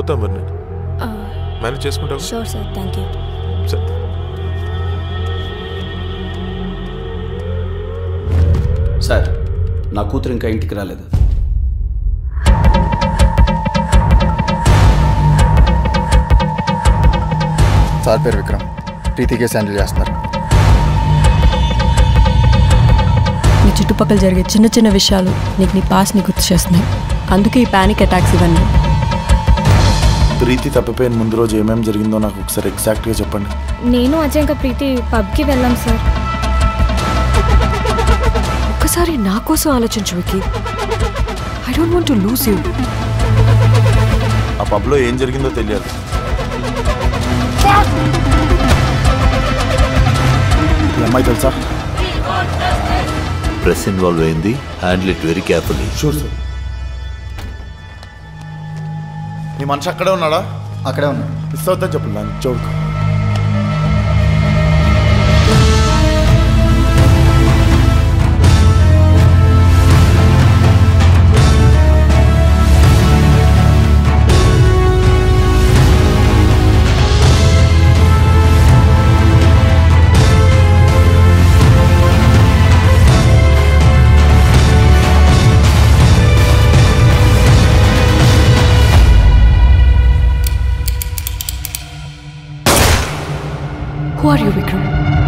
పోతాం మరి నేను మేనేజ్ చేసుకుంటావు షూర్ సార్ థ్యాంక్ యూ సరే సార్ నా కూతురు ఇంకా ఇంటికి రాలేదు సార్ పేరు విక్రమ్ ప్రీతి కేసు హ్యాండిల్ చేస్తున్నారు నీ చుట్టుపక్కల జరిగే చిన్న చిన్న విషయాలు నీకు నీ పాస్ని గుర్తు చేస్తున్నాయి అందుకే ఈ పానిక్ అటాక్స్ ఇవన్నీ ప్రీతి తప్పిపోయిన ముందు రోజు ఏమేమి జరిగిందో నాకు ఒకసారి ఎగ్జాక్ట్గా చెప్పండి నేను అజయ్ ఇంకా ప్రీతి పబ్కి వెళ్ళాం సార్ ఒక్కసారి నా కోసం ఆలోచించు Vicky I don't want to lose you ఆ పబ్లో ఏం జరిగిందో తెలియాలి ఈ అమ్మాయి తెలుసా ప్రెస్ ఇన్వాల్వ్ అయింది handle it very carefully sure sir నీ మనిషి అక్కడే ఉన్నాడా అక్కడే ఉన్నాడు మిస్ అవుతా చెప్పు నన్ను చౌక్ హూ ఆర్ యూ విక్రమ్